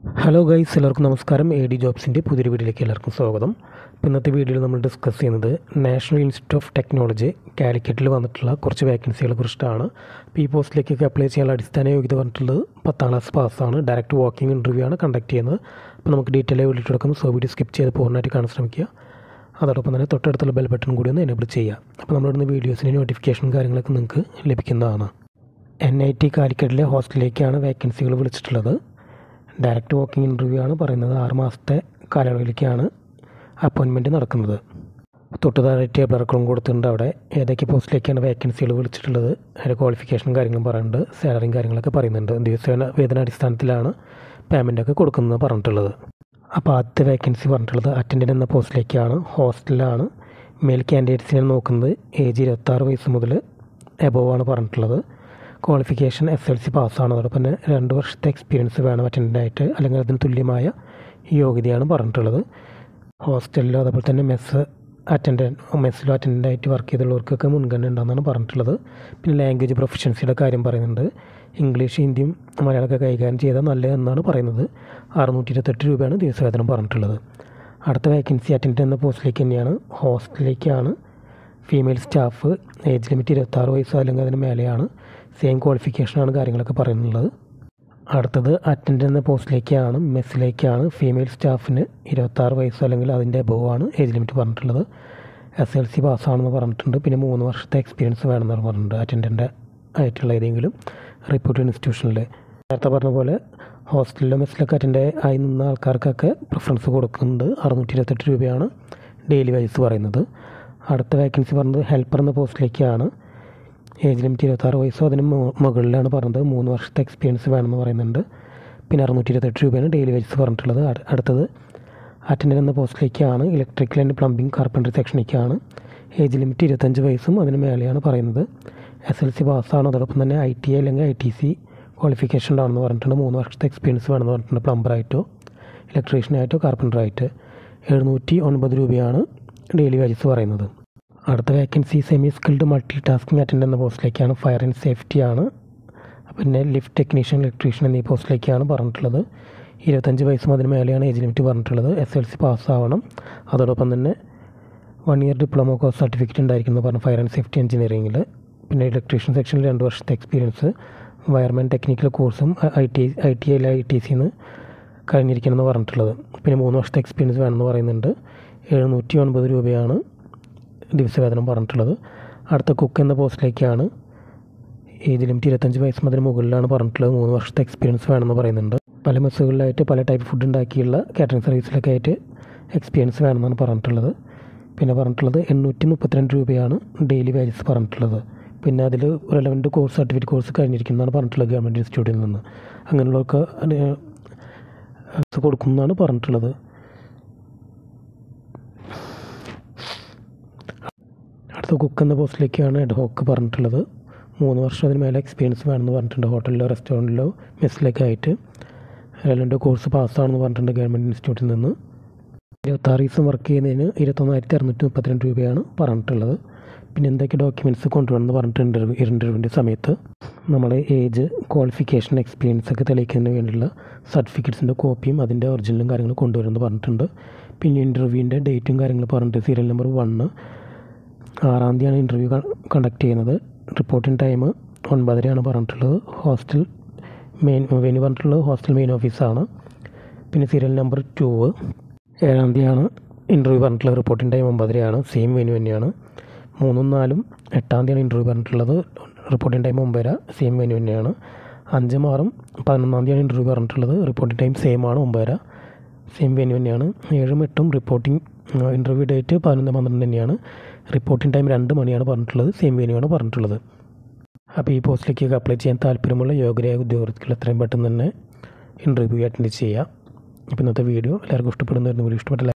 hello guys എല്ലാവർക്കും നമസ്കാരം A D ജോബ്സിൻ്റെ പുതിയൊരു വീഡിയോയിലേക്ക് എല്ലാവർക്കും സ്വാഗതം അപ്പോൾ ഇന്നത്തെ വീഡിയോയിൽ നമ്മൾ ഡിസ്കസ് ചെയ്യുന്നത് നാഷണൽ ഇൻസ്റ്റിറ്റ്യൂട്ട് ഓഫ് ടെക്നോളജി കാലിക്കറ്റിൽ വന്നിട്ടുള്ള കുറച്ച് വേക്കൻസികളെ കുറിച്ചിട്ടാണ് അപ്പോൾ ഈ പോസ്റ്റിലേക്കൊക്കെ അപ്ലൈ ചെയ്യാനുള്ള അടിസ്ഥാന യോഗ്യത പറഞ്ഞിട്ടുള്ളത് പത്താം ക്ലാസ് പാസ്സാണ് ഡയറക്റ്റ് വാക്കിംഗ് ഇൻ്റർവ്യൂ ആണ് കണ്ടക്ട് ചെയ്യുന്നത് അപ്പോൾ നമുക്ക് ഡീറ്റെയിൽ ആയി വീഡിയോ എടുക്കും സോ വീഡിയോ സ്കിപ്പ് ചെയ്ത് പൂർണ്ണമായിട്ട് കാണാൻ ശ്രമിക്കുക അതോടൊപ്പം തന്നെ തൊട്ടടുത്തുള്ള ബെൽ ബട്ടൺ കൂടി ഒന്ന് എനേബിൾ ചെയ്യുക അപ്പോൾ നമ്മളിടുന്ന വീഡിയോസിൻ്റെ നോട്ടിഫിക്കേഷൻ കാര്യങ്ങളൊക്കെ നിങ്ങൾക്ക് ലഭിക്കുന്നതാണ് എൻ ഐ ടി കാലിക്കറ്റിലെ ഹോസ്റ്റലിലേക്കാണ് വേക്കൻസികൾ വിളിച്ചിട്ടുള്ളത് ഡയറക്റ്റ് വാക്കിംഗ് ഇൻ്റർവ്യൂ ആണ് പറയുന്നത് ആറ് മാസത്തെ കാലയളവിലേക്കാണ് അപ്പോയിൻമെൻറ്റ് നടക്കുന്നത് തൊട്ട് താഴെ ടേബിളർക്കും കൊടുത്തിട്ടുണ്ട് അവിടെ ഏതൊക്കെ പോസ്റ്റിലേക്കാണ് വേക്കൻസികൾ വിളിച്ചിട്ടുള്ളത് അതിൻ്റെ ക്വാളിഫിക്കേഷനും കാര്യങ്ങളും പറയുന്നുണ്ട് സാലറിയും കാര്യങ്ങളൊക്കെ പറയുന്നുണ്ട് ദിവസേന വേതനാടിസ്ഥാനത്തിലാണ് പേയ്മെൻറ്റൊക്കെ കൊടുക്കുന്നത് പറഞ്ഞിട്ടുള്ളത് അപ്പോൾ ആദ്യത്തെ വേക്കൻസി പറഞ്ഞിട്ടുള്ളത് അറ്റൻഡൻ്റ് എന്ന പോസ്റ്റിലേക്കാണ് ഹോസ്റ്റലിലാണ് മെയിൽ കാൻഡിഡേറ്റ്സിനെ നോക്കുന്നത് ഏജ് ഇരുപത്താറ് വയസ്സ് മുതൽ എബോവ് ആണ് പറഞ്ഞിട്ടുള്ളത് ക്വാളിഫിക്കേഷൻ എസ് എൽ സി പാസ്സാണ് അതോടൊപ്പം തന്നെ രണ്ട് വർഷത്തെ എക്സ്പീരിയൻസ് വേണം അറ്റൻഡൻ്റായിട്ട് അല്ലെങ്കിൽ അതിന് തുല്യമായ യോഗ്യതയാണ് പറഞ്ഞിട്ടുള്ളത് ഹോസ്റ്റലിലോ അതേപോലെ തന്നെ മെസ്സ് അറ്റൻഡൻറ്റ് മെസ്സിലോ അറ്റൻഡൻ്റായിട്ട് വർക്ക് ചെയ്തുള്ളവർക്കൊക്കെ മുൻഗണന ഉണ്ടെന്നാണ് പറഞ്ഞിട്ടുള്ളത് പിന്നെ ലാംഗ്വേജ് പ്രൊഫഷൻസിയുടെ കാര്യം പറയുന്നുണ്ട് ഇംഗ്ലീഷ് ഹിന്ദിയും മലയാളമൊക്കെ കൈകാര്യം ചെയ്താൽ നല്ലതെന്നാണ് പറയുന്നത് അറുന്നൂറ്റി ഇരുപത്തെട്ട് രൂപയാണ് ദിവസവേതനം പറഞ്ഞിട്ടുള്ളത് അടുത്ത വേക്കൻസി അറ്റൻഡൻ്റ് എന്ന പോസ്റ്റിലേക്ക് തന്നെയാണ് ഹോസ്റ്റലിലേക്കാണ് ഫീമെയിൽ സ്റ്റാഫ് ഏജ് ലിമിറ്റ് ഇരുപത്താറ് വയസ്സ് അല്ലെങ്കിൽ അതിന് മേലെയാണ് സെയിം ക്വാളിഫിക്കേഷനാണ് കാര്യങ്ങളൊക്കെ പറയുന്നുള്ളത് അടുത്തത് അറ്റൻഡൻ്റ് എന്ന പോസ്റ്റിലേക്കാണ് മെസ്സിലേക്കാണ് ഫീമെയിൽ സ്റ്റാഫിന് ഇരുപത്താറ് വയസ്സ് അല്ലെങ്കിൽ അതിൻ്റെ അബവ് ആണ് ഏജ് ലിമിറ്റ് പറഞ്ഞിട്ടുള്ളത് എസ് എൽ സി പാസ്സാണെന്ന് പറഞ്ഞിട്ടുണ്ട് പിന്നെ മൂന്ന് വർഷത്തെ എക്സ്പീരിയൻസ് വേണമെന്ന് പറഞ്ഞിട്ടുണ്ട് അറ്റൻഡൻ്റ് ആയിട്ടുള്ള ഏതെങ്കിലും റിപ്പോർട്ട് ഇൻസ്റ്റിറ്റ്യൂഷനിൽ നേരത്തെ പറഞ്ഞ പോലെ ഹോസ്റ്റലിലോ മെസ്സിലൊക്കെ അറ്റൻഡ് ആയി നിന്ന ആൾക്കാർക്കൊക്കെ പ്രിഫറൻസ് കൊടുക്കുന്നുണ്ട് അറുന്നൂറ്റി ഇരുപത്തെട്ട് രൂപയാണ് ഡെയിലി വൈസ് പറയുന്നത് അടുത്ത വേക്കൻസി പറഞ്ഞത് ഹെൽപ്പർ എന്ന പോസ്റ്റിലേക്കാണ് ഏജ് ലിമിറ്റ് ഇരുപത്താറ് വയസ്സോ അതിന് മു- മുകളിലാണ് പറഞ്ഞത് മൂന്ന് വർഷത്തെ എക്സ്പീരിയൻസ് വേണമെന്ന് പറയുന്നുണ്ട് പിന്നെ അറുന്നൂറ്റി ഇരുപത്തെട്ട് രൂപയാണ് ഡെയിലി വേജസ് പറഞ്ഞിട്ടുള്ളത് അട്- അടുത്തത് അറ്റൻഡൻ്റ് എന്ന പോസ്റ്റിലേക്കാണ് ഇലക്ട്രിക്കൽ ആൻഡ് പ്ലംബിംഗ് കാർപ്പൻറ്ററി സെക്ഷനിലേക്കാണ് ഏജ് ലിമിറ്റ് ഇരുപത്തഞ്ച് വയസ്സും അതിന് മേലെയാണ് പറയുന്നത് എസ് എൽ സി പാസ്സാണ് അതോടൊപ്പം തന്നെ ഐ ടി ഐ അല്ലെങ്കിൽ ഐ ടി സി ക്വാളിഫിക്കേഷൻ ഉണ്ടാവണമെന്ന് പറഞ്ഞിട്ടുണ്ട് മൂന്ന് വർഷത്തെ എക്സ്പീരിയൻസ് വേണമെന്ന് പറഞ്ഞിട്ടുണ്ട് പ്ലംബറായിട്ടോ ഇലക്ട്രീഷ്യനായിട്ടോ കാർപ്പൻറ്ററായിട്ട് എഴുന്നൂറ്റി ഒൻപത് രൂപയാണ് ഡെയിലി വേജസ് പറയുന്നത് അടുത്ത vacancy semi skilled multi tasking attend എന്ന പോസ്റ്റിലേക്കാണ് ഫയർ ആൻഡ് സേഫ്റ്റി ആണ് പിന്നെ ലിഫ്റ്റ് ടെക്നീഷ്യൻ ഇലക്ട്രീഷ്യൻ എന്നീ പോസ്റ്റിലേക്കാണ് പറഞ്ഞിട്ടുള്ളത് ഇരുപത്തഞ്ച് വയസ്സും അതിന് മേലെയാണ് ഏജ് ലിമിറ്റ് പറഞ്ഞിട്ടുള്ളത് എസ് എൽ സി പാസ്സാവണം അതോടൊപ്പം തന്നെ one year diploma course certificate ഉണ്ടായിരിക്കുന്നു പറഞ്ഞു ഫയർ ആൻഡ് സേഫ്റ്റി എഞ്ചിനീയറിംഗിൽ പിന്നെ ഇലക്ട്രീഷ്യൻ സെക്ഷനിൽ രണ്ട് വർഷത്തെ എക്സ്പീരിയൻസ് വയർമാൻ ടെക്നിക്കൽ കോഴ്സും ഐ ടി ഐ ടി ഐയിൽ ഐ ടി സിന്ന് കഴിഞ്ഞിരിക്കണമെന്ന് പറഞ്ഞിട്ടുള്ളത് പിന്നെ മൂന്ന് വർഷത്തെ എക്സ്പീരിയൻസ് വേണമെന്ന് പറയുന്നുണ്ട് എഴുന്നൂറ്റി ഒൻപത് രൂപയാണ് ദിവസവേതനം പറഞ്ഞിട്ടുള്ളത് അടുത്ത കുക്ക് എന്ന പോസ്റ്റിലേക്കാണ് ഏജ് ലിമിറ്റ് ഇരുപത്തഞ്ച് വയസ്സ് മുതൽ മുകളിലാണ് പറഞ്ഞിട്ടുള്ളത് മൂന്ന് വർഷത്തെ എക്സ്പീരിയൻസ് വേണമെന്ന് പറയുന്നുണ്ട് പല മെസ്സുകളിലായിട്ട് പല ടൈപ്പ് ഫുഡ് ഉണ്ടാക്കിയുള്ള കാറ്ററിംഗ് സർവീസിലൊക്കെ ആയിട്ട് എക്സ്പീരിയൻസ് വേണമെന്നാണ് പറഞ്ഞിട്ടുള്ളത് പിന്നെ പറഞ്ഞിട്ടുള്ളത് എണ്ണൂറ്റി മുപ്പത്തിരണ്ട് രൂപയാണ് ഡെയിലി വേജസ് പറഞ്ഞിട്ടുള്ളത് പിന്നെ അതിൽ റെലവൻറ്റ് കോഴ്സ് സർട്ടിഫിക്കറ്റ് കോഴ്സ് കഴിഞ്ഞിരിക്കുന്നതാണ് പറഞ്ഞിട്ടുള്ളത് ഗവൺമെൻറ് ഇൻസ്റ്റിറ്റ്യൂട്ടിൽ നിന്ന് അങ്ങനെയുള്ളവർക്ക് അത് കൊടുക്കുന്നതാണ് പറഞ്ഞിട്ടുള്ളത് അടുത്ത കുക്ക് എന്ന പോസ്റ്റിലേക്കാണ് ഹെഡ് ഹോക്ക് പറഞ്ഞിട്ടുള്ളത് മൂന്ന് വർഷം അതിന് മേലെ എക്സ്പീരിയൻസ് വേണമെന്ന് പറഞ്ഞിട്ടുണ്ട് ഹോട്ടലിലോ റെസ്റ്റോറൻറ്റിലോ മെസ്സിലൊക്കെ ആയിട്ട് രണ്ട് കോഴ്സ് പാസ്സാണെന്ന് പറഞ്ഞിട്ടുണ്ട് ഗവൺമെൻറ് ഇൻസ്റ്റിറ്റ്യൂട്ടിൽ നിന്ന് ഇരുപത്താറ് ദിവസം വർക്ക് ചെയ്യുന്നതിന് ഇരുപത്തൊന്നായിരത്തി അറുന്നൂറ്റി മുപ്പത്തിരണ്ട് രൂപയാണ് പറഞ്ഞിട്ടുള്ളത് പിന്നെ എന്തൊക്കെ ഡോക്യുമെൻറ്റ്സ് കൊണ്ടുവരണമെന്ന് പറഞ്ഞിട്ട് ഇൻ്റർവ്യൂ ഇൻ്റർവ്യൂവിൻ്റെ സമയത്ത് നമ്മളെ ഏജ് ക്വാളിഫിക്കേഷൻ എക്സ്പീരിയൻസ് ഒക്കെ തെളിയിക്കുന്നതിന് വേണ്ടിയുള്ള സർട്ടിഫിക്കറ്റ്സിൻ്റെ കോപ്പിയും അതിൻ്റെ ഒറിജിനലും കാര്യങ്ങളും കൊണ്ടുവരുമെന്ന് പറഞ്ഞിട്ടുണ്ട് പിന്നെ ഇൻ്റർവ്യൂവിൻ്റെ ഡേറ്റും കാര്യങ്ങളും പറഞ്ഞിട്ട് സീരിയൽ നമ്പർ വണ്ണ് ആറാം തീയതിയാണ് ഇൻ്റർവ്യൂ കണ്ടക്ട് ചെയ്യുന്നത് റിപ്പോർട്ടിംഗ് ടൈം ഒൻപതരയാണ് പറഞ്ഞിട്ടുള്ളത് ഹോസ്റ്റൽ മെയിൻ വെന്യൂ പറഞ്ഞിട്ടുള്ളത് ഹോസ്റ്റൽ മെയിൻ ഓഫീസാണ് പിന്നെ സീരിയൽ നമ്പർ ടു ഏഴാം തീയതിയാണ് ഇൻ്റർവ്യൂ പറഞ്ഞിട്ടുള്ളത് റിപ്പോർട്ടിംഗ് ടൈം ഒമ്പതരയാണ് സെയിം വെന്യൂ തന്നെയാണ് മൂന്നും നാലും എട്ടാം തീയതിയാണ് ഇൻ്റർവ്യൂ പറഞ്ഞിട്ടുള്ളത് റിപ്പോർട്ടിംഗ് ടൈം ഒമ്പതര സെയിം വെന്യൂ തന്നെയാണ് അഞ്ചും ആറും പതിനൊന്നാം തീയതിയാണ് ഇൻ്റർവ്യൂ പറഞ്ഞിട്ടുള്ളത് റിപ്പോർട്ടിംഗ് ടൈം സെയിം ആണ് ഒമ്പതര സെയിം വെന്യൂ തന്നെയാണ് ഏഴും എട്ടും റിപ്പോർട്ടിംഗ് ഇൻ്റർവ്യൂ ഡേറ്റ് പതിനൊന്ന് പന്ത്രണ്ട് തന്നെയാണ് റിപ്പോർട്ടിംഗ് ടൈം രണ്ട് മണിയാണ് പറഞ്ഞിട്ടുള്ളത് സെയിം വെന്യൂ ആണ് പറഞ്ഞിട്ടുള്ളത് അപ്പോൾ ഈ പോസ്റ്റിലേക്ക് അപ്ലൈ ചെയ്യാൻ താല്പര്യമുള്ള യോഗ്യരായ ഉദ്യോഗാർത്ഥികൾ എത്രയും പെട്ടെന്ന് തന്നെ ഇൻ്റർവ്യൂ അറ്റൻഡ് ചെയ്യുക അപ്പോൾ ഇന്നത്തെ വീഡിയോ എല്ലാവർക്കും ഇഷ്ടപ്പെടുന്നതായിരുന്നു വീഡിയോ ഇഷ്ടപ്പെട്ട